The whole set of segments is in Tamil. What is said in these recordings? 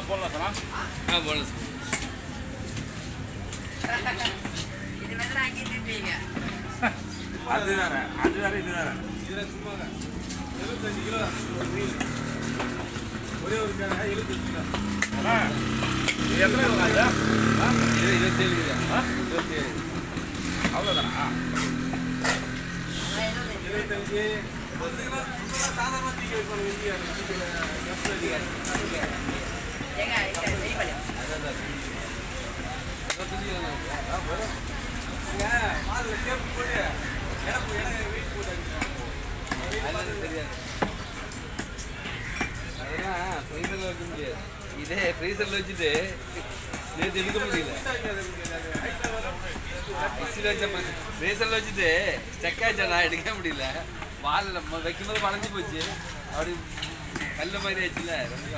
எல்லாம் போடலாம் சார் ஆ போடலாம் சார் இது வந்து அங்கே திட்டுவீங்க அது வேற அது வேற இது வேற இதில் சும்மா எழுபத்தஞ்சு கிலோ ஒரு மீன் ஒரே ஒரு கேன எழுபத்தஞ்சு கிலோ அண்ணா, இது எத்தனை கிலோ இது? ஆ? இது இருபத்தேழு கிலோ இருபத்தேழு அவ்வளோதானா எழுபத்தஞ்சு பத்து கிலோ சுத்தமாக சாதாரணமாக தீக்க வைப்பாங்க வெள்ளியா ஏங்க இங்க வெயிட் பண்ணு இருபத்தஞ்சு கிலோ நீங்கள் மாதுளை கேப்பு போட்டு இடம் இடம் வெயிட் போட்டாங்க அதெல்லாம் தெரியாது அதெல்லாம் ஃப்ரீசரில் வைக்க முடியாது இதே ஃப்ரீசரில் வச்சுட்டு நேற்று எடுக்க முடியல மிக்சியில் வச்ச ஃப்ரீசரில் வச்சுட்டு ஸ்டெக் ஆச்சா நான் எடுக்க முடியல வாலில் நம்ம வைக்கும்போது வளைஞ்சு போச்சு அப்படி கல்ல மாதிரி ஆச்சுல ரொம்ப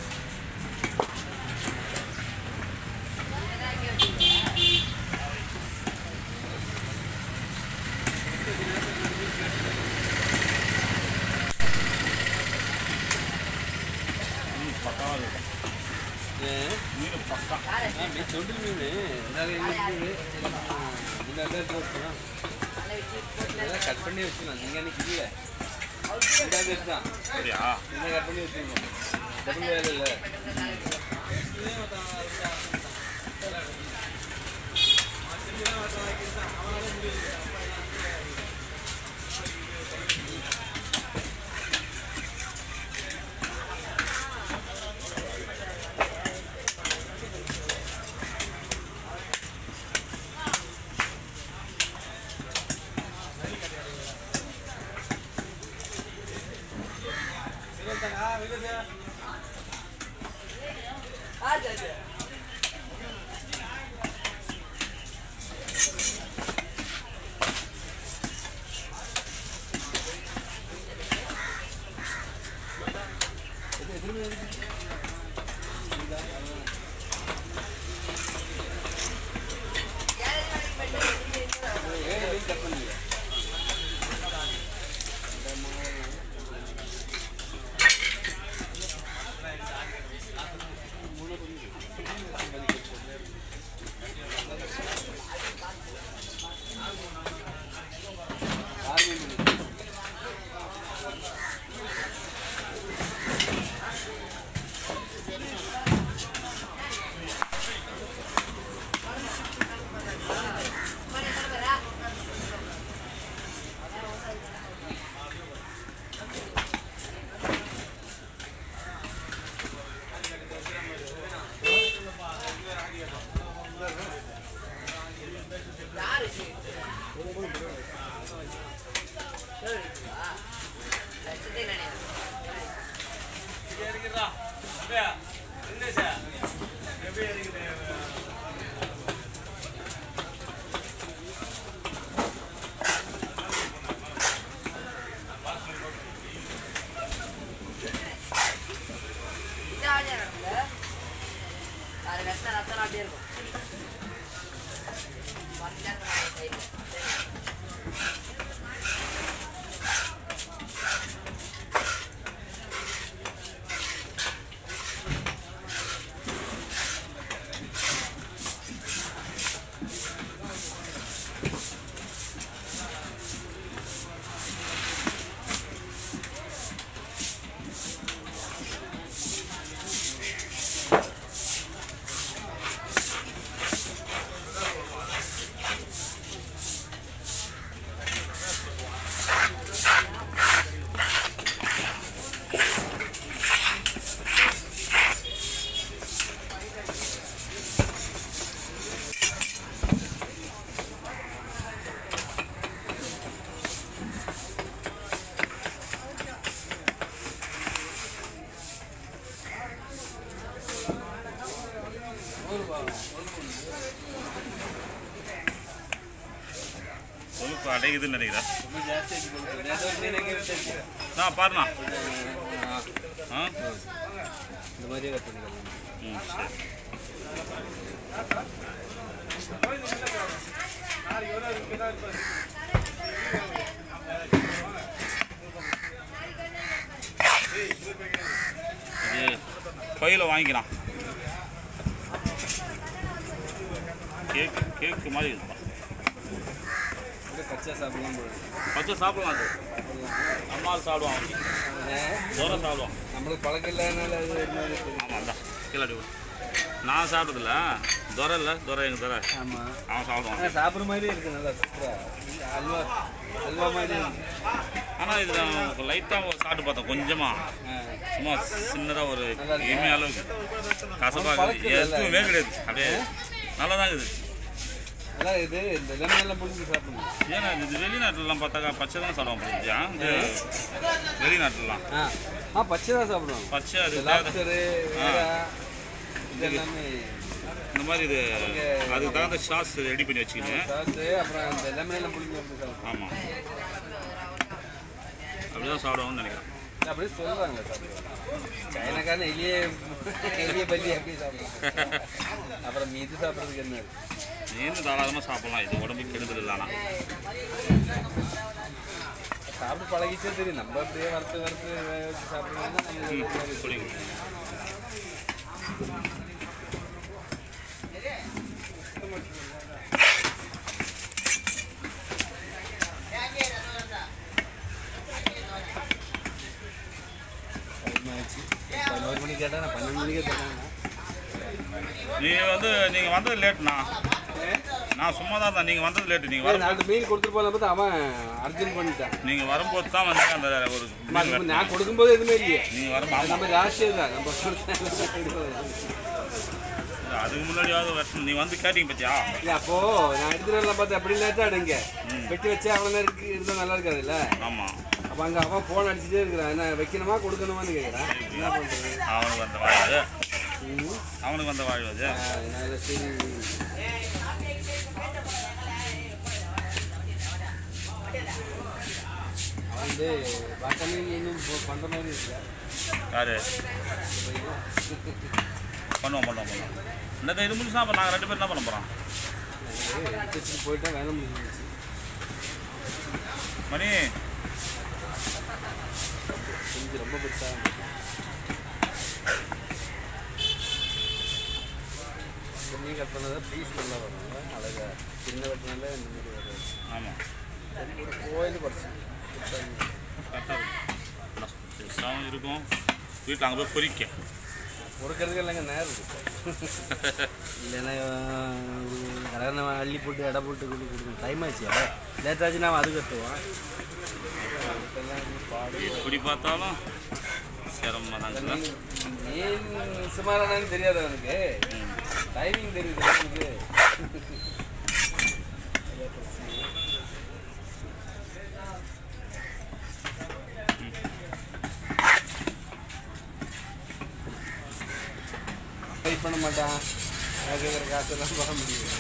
ம், பக்காவா இருக்கு. ஏன்? மீன் பக்கா ஆ, மீன் தொண்டு மீன் நிறைய இருக்குது இந்த இடத்துல வச்சுக்கலாம் இதெல்லாம் கட் பண்ணி வச்சுக்கலாம் நீங்கள் அன்னைக்கு இல்லை இந்த இடத்துல தான் சரியா இந்த கட் பண்ணி வச்சுருக்கோம் டபுள் வேலை இல்லை ஏழு மீன் கட் பண்ணி ஆறு மீன் யாரு லட்சத்தை நினைக்கிறேன் இறங்கிடுறா அப்படியா இருந்தேச்சா எப்படி இறங்குது இந்த ஆடியா நடக்கல அது வெட்டின ரத்தம் அப்படியே இருக்கும் பத்து நேரம் சைடில் கொழுப்பு அடையுதுன்னு நினைக்கிறேன் ரொம்ப ஜாஸ்தி ஆக்கி கொடுக்குறது நேற்று ஒரு மீன் எங்கே விட்டுருச்சு நான் பாருண்ணா ஆ இந்த மாதிரியே கட் பண்ணிக்கலாம் ம் சரி நாளைக்கு ஒரு இங்கே தான் இருப்பாரு இது பையில் வாங்கிக்கலாம் கேக் கேக்கு மாதிரி இருக்குப்பா அப்படியே பச்சை சாப்பிடலாம் போல இருக்கு. பச்சை சாப்பிடலாம் அது அம்மாள் சாப்பிடுவான் ஏ, தோரை சாப்பிடுவான் நம்மளுக்கு பழக்கம் இல்லாதனால அது ஒரு மாதிரி இருக்குது. ஆமாம் அதான் கீழே அடி விடு. நான் சாப்பிட்டதில்ல துரை இல்லை துரை எங்கள் துரை ஆமா அவன் சாப்பிடுவான் ஆனா சாப்பிட்ற மாதிரியே இருக்கு நல்லா சூப்பரா அல்வா அல்வா மாதிரி இருக்கு. ஆனால் இது நான் லைட்டாக சாப்பிட்டு பார்த்தேன் கொஞ்சமாக ஆ. சும்மா சின்னதாக ஒரு நல்லா இருக்கு. எண்ணெய் அளவுக்கு கசப்பாக பழக்கம் இல்லைல்ல. எதுவுமே கிடையாது அப்படியே நல்லா தான் இருக்குது நல்லா இது இந்த லெமன் எல்லாம் புளிஞ்சு சாப்பிடணும் ஏன்னா இது வெளிநாட்டுலலாம் பார்த்தாக்கா பச்சை தான் சாப்பிடுவாங்க புரிஞ்சியா இந்த வெளிநாட்டுலலாம் ஆ ஆ பச்சை தான் சாப்பிடுவாங்க பச்சை அது இந்த தேவை- லாப்ஸ்டரு வேறா இது எல்லாமே இந்த மாதிரி இது அதுக்கு தகுந்த சாஸ் ரெடி பண்ணி வச்சுக்கின்னு சாஸு அப்புறம் இந்த லெமன் எல்லாம் புளிஞ்சு அப்படி சாப்பிடுவோம் ஆமாம் அப்படிதான் சாப்பிடுவாங்கன்னு நினைக்கிறேன் அப்படியே சொல்கிறாங்க சாப்பிடுவாங்க சைனாக்காரன் எலியே எலிய பல்லி அப்படியே சாப்பிடுவாங்க அப்புறம் மீது சாப்பிட்றதுக்கு என்ன இருக்கு? நீந்து தாராளமாக சாப்பிடலாம் இது உடம்புக்கு கெடுதல் இல்லைனா சாப்பிட்டு பழகிச்சே தெரியும் நம்ம அப்படியே வறுத்து வறுத்து வேக வச்சு சாப்பிடுவோம்னா ம் நமக்கு புரியுது டைம் ஆயிடுச்சு பதினோரு மணிக்கு கேட்டால் நான் பன்னெண்டு மணிக்கே தராங்க நீங்கள் வந்து நீங்கள் வந்தது லேட்ண்ணா நான் சும்மா தான் இருந்தேன் நீங்கள் வந்தது லேட்டு நீங்கள் வர நாலு மீன் கொடுத்துட்டு போன பார்த்து அவன் அர்ஜென்ட் பண்ணிட்டான் நீங்கள் வரும்போது தான் வந்து அந்த ஒரு அம்மா, இப்ப நான் கொடுக்கும்போது எதுவுமே இல்லையே நீங்கள் வரும் அது ஆமாம் நம்ம ராசியம் தான் நம்ம கொடுத்தா அதுக்கு முன்னாடியாவது வரணும் நீ வந்து கேட்டீங்க பத்தியா இல்ல அப்போ நான் எடுத்துட்டு பார்த்து அப்படி லேட்டா அடுங்க வெட்டி வச்சு அவ்வளோ நேரம் இருக்கு இருந்தால் நல்லா இருக்காதுல்ல ஆமாம் அப்போ அங்கே அவன் ஃபோன் அடிச்சுட்டே இருக்கிறான் என்ன வைக்கணுமா கொடுக்கணுமான்னு கேட்குறான் என்ன பண்ணுறது அவனுக்கு வந்த வாழ்வு அவனுக்கு வந்த வாழ்வு அது அதனால சரி அவன் வந்து பார்த்தாலே இன்னும் போ- பண்ற மாதிரி இல்லை யாரு பண்ணுவோம் பண்ணுவோம் பண்ணுவோம் இந்த இது முடிச்சுனா அப்போ நாங்கள் ரெண்டு பேரும் என்ன பண்ண போகிறோம் எடுத்துட்டு போயிட்டா வேலை முடிஞ்சிருச்சு மணி செஞ்சு ரொம்ப பெருசாக மீன் கட் பண்ணதா பீஸ் நல்லா வரும் அழகா சின்ன வெட்டினால இந்த மாதிரி வரும் ஆமாம் ஒரு கோயில் படிச்சு கரெக்டாக இருக்கும் பெருசாகவும் இருக்கும் வீட்டில் அங்கே போய் பொறிக்க பொறுக்கிறதுக்கு இல்லைங்க நேரம் இருக்கு இல்லைன்னா கடனை அள்ளி போட்டு எடை போட்டு கொண்டு கொடுக்கணும் டைம் ஆச்சு லேட் ஆச்சு நான் அது கட்டுவான் எப்படி பார்த்தாலும் சிரமம் தாங்க மீன் சுமாரானு தெரியாது அவனுக்கு டைமிங் தெரியுது அவனுக்கு ட்ரை பண்ண மாட்டான் கேட்குற காசெல்லாம் போட முடியும்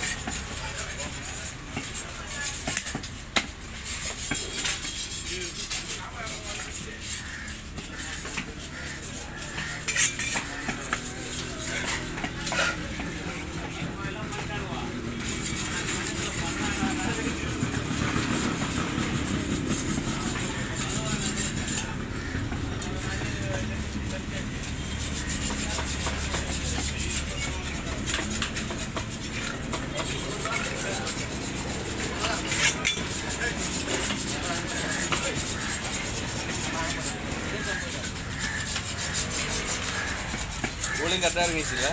கூலிங் கரெக்டாக இருந்துச்சுல்ல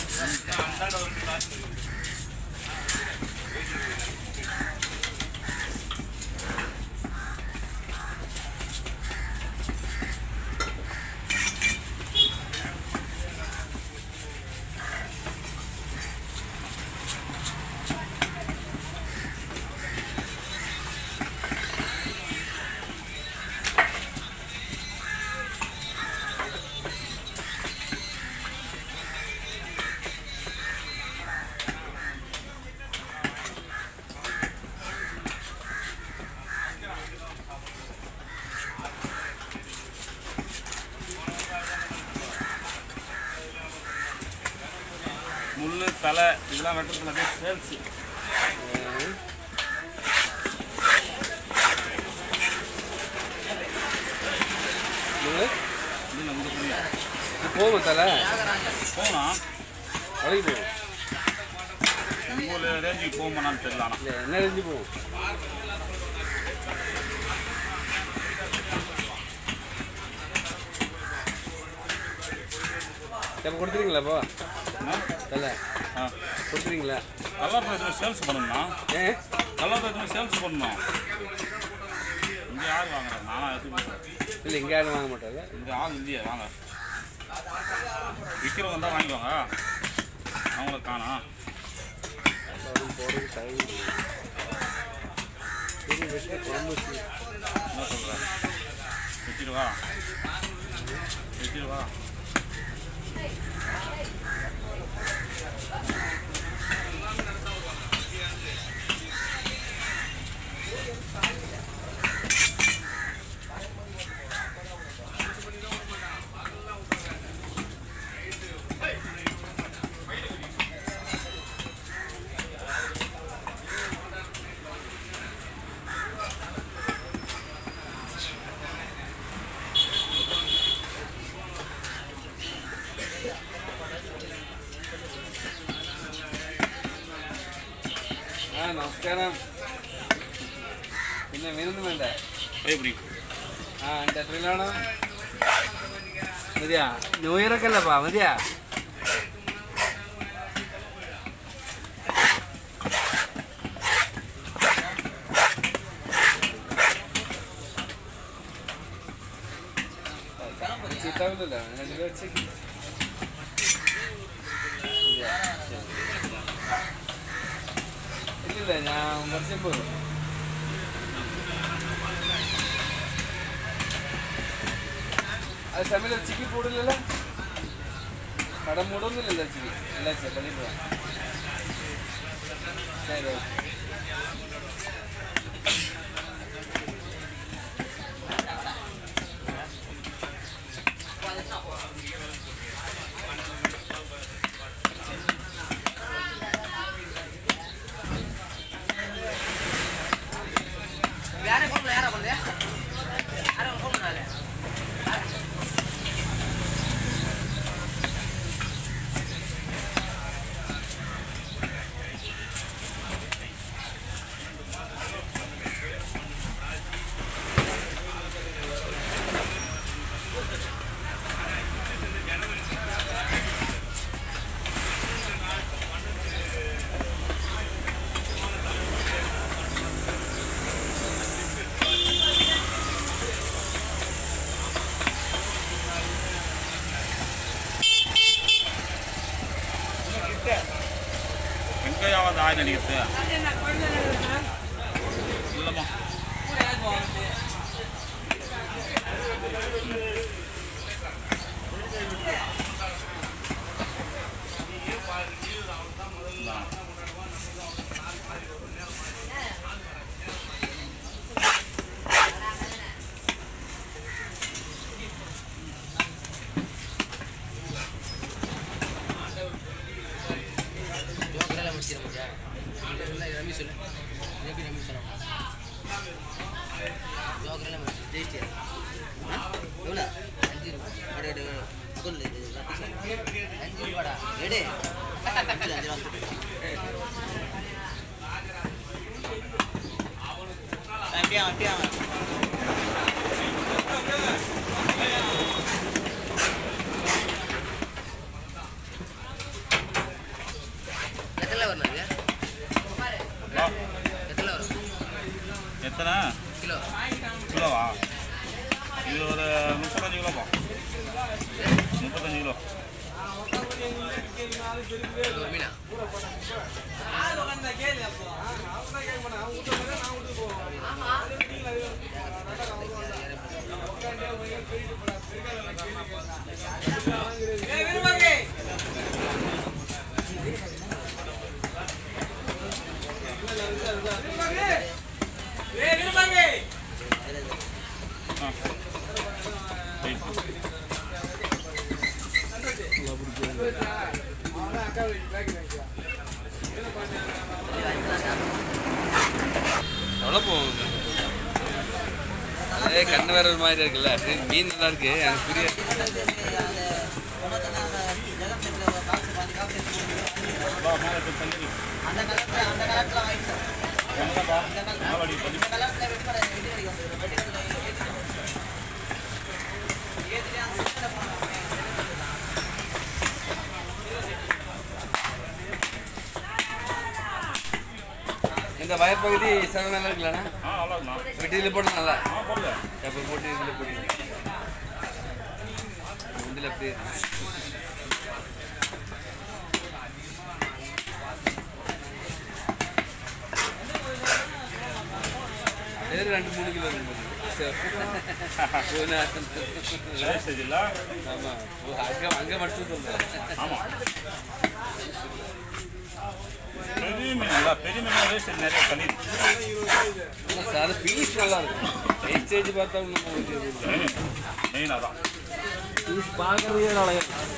முள் தலை இதெல்லாம் வெட்டுறதுல அப்படியே சேல்ஸு இது நம்ம புரியும் போகும் தலை போகலாம் வளைக்கு போகும் உங்கள் ரேஞ்சுக்கு போகுமான்னு தெரியல ஆனால் இல்லை என்ன ரேஞ்சு போகும் இப்போ கொடுத்துறீங்களாப்பா இல்லை ஆ கொடுத்துறீங்களா கலர் பேசுகிற சேல்ஸ் பண்ணணும்னா ஏ கலர் பேசுகிற சேல்ஸ் பண்ணணும் இங்கே யார் வாங்குறேன் நானா எதுவும் இல்லை இங்கே யாரும் வாங்க மாட்டாங்க இங்கே ஆள் இல்லையே வாங்க விற்கிறவங்க தான் வாங்கிக்கோங்க அவங்கள காணோம் வரும் போகிறது டைம் சரி வெட்டி குழம்பு வச்சு என்ன சொல்கிறேன் வச்சிருவா வச்சிருவா ആ നമസ്കാരം പിന്നെ മീനൊന്നും വേണ്ട எப்படி ആ എൻ്റെ എത്രയിലാണ് മതിയാ ന്യൂ ഇയർ ഒക്കെ അല്ലപ്പാ മതിയാ ചീത്താവില്ലല്ലോ രണ്ട് പേര് വെച്ചേക്ക് മതിയാ? ശരി. ഇല്ലില്ല ഞാൻ കുറച്ച് പോകും അത് സമയത്ത് ഉച്ചയ്ക്ക് കൂടുതലല്ലോ കട മൂടൊന്നുമില്ലല്ലോ ഉച്ചയ്ക്ക് എല്ലാ ചെപ്പതി പോവാൻ ശരി ഓക്കെ யாரை ஃபோன் யாரா பண்ணுது யாரை ஃபோன் பண்ணாலே வெங்காயாவது ஆயில் அடிக்கிறது இல்லைம்மா ஜோக்கரெல்லாம் முடிச்சிட முடியா ரமி சொல்லு எப்படி ரமி சொல்ல ஜோக்கரெல்லாம் முடிச்சு ஜெயிச்சியா எவ்வளோ அஞ்சு ரூபா அடே அடே சொல்லு இது எல்லாத்தையும் சொல்லு. அஞ்சு ரூபாடா எடு அஞ்சு அஞ்சு ரூபா அப்படியா அப்படியா எத்தனை வரணும் இது ஆ, எத்தனை வரும் எத்தனை கிலோ கிலோவா இது ஒரு முப்பத்தஞ்சு கிலோப்பா முப்பத்தஞ்சு கிலோ ஒரு மீனா ஆ சரி. எவ்வளோ போகுது ஏ கண்ணு வேற ஒரு மாதிரி இருக்குல்ல சரி, மீன் நல்லா இருக்கு எனக்கு புரியாது வா, மேலே போய் தள்ளி வை. அந்த கலர்ல அந்த கலர்ல வாங்கிட்டு என்னப்பா நாலடி பண்ணி இந்த கலர்ல வெட்டி கடை வெட்டி கடை வந்து வெட்டி கடை ஏத்தி ஏத்தி அந்த சைடுல போனோம் இந்த வயர் பகுதி சக நல்லா இருக்கலண்ணா ஆ நல்லா இருக்குண்ணா வெட்டியில் போட்டு நல்லா ஆ போடுங்க எப்போ போட்டு இதில் போட்டு இதில் எப்படி வேறு ரெண்டு மூணு கிலோ வேஸ்டேஜ் இல்லை ஆமாம் அங்கே அங்கே மட்டும் சொல்கிறேன் ஆமாம் பெரிய மீன் இல்லை பெரிய மீன் வேஸ்டேஜ் நிறைய கழிவு அது பீஸ் நல்லா இருக்கும் வேஸ்டேஜ் பார்த்தா ஒன்றும் மெயின் மெயின் அதான் பீஸ் பார்க்குறதே நல்லா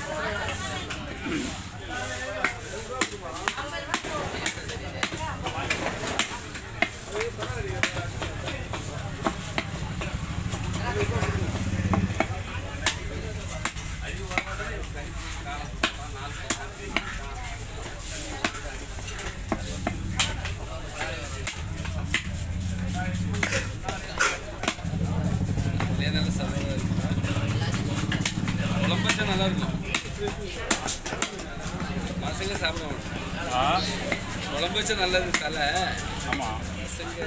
இல்லையா நல்ல சமையலாக இருக்கும் குழம்பு வச்சா நல்லா இருக்கும் பசங்க சாப்பிடுவாங்க ஆ குழம்பு வச்சா நல்லது தலை ஆமாம் பசங்க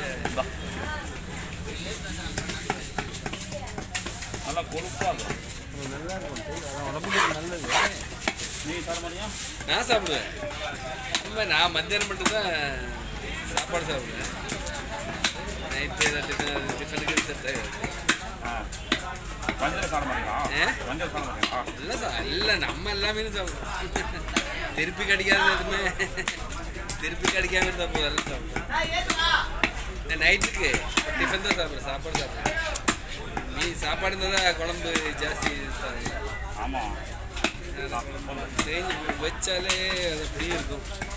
நல்லா கொழுப்பாக இருக்கும் நல்லா இருக்கும் உடம்புக்கு நல்லது நீ தர மாட்டியா நான் சாப்பிடுவேன் சும்மா நான் மத்தியானம் மட்டும்தான் சாப்பாடு சாப்பிடுவேன் நைட்டு ஏதாவது டிஃபன் டிஃபனுக்கு செட் ஆகாது ஆ வஞ்சரம் சாப்பிட மாட்டீங்களா ஆ? வஞ்சரம் சாப்பிட மாட்டீங்களா எல்லாம் சா எல்லாம் நம்ம எல்லாமே சாப்பிடுவோம் திருப்பி கடிக்காத எதுவுமே திருப்பி கடிக்காம இருந்தால் போதும் எல்லாம் சாப்பிடுவோம் நைட்டுக்கு டிஃபன் தான் சாப்பிட்றேன் சாப்பாடு சாப்பிட்றேன் நீ சாப்பாடு இருந்தால் தான் குழம்பு ஜாஸ்தி சாப்பிடுவேன். ஆமாம் செஞ்சு வச்சாலே அது அப்படியே இருக்கும்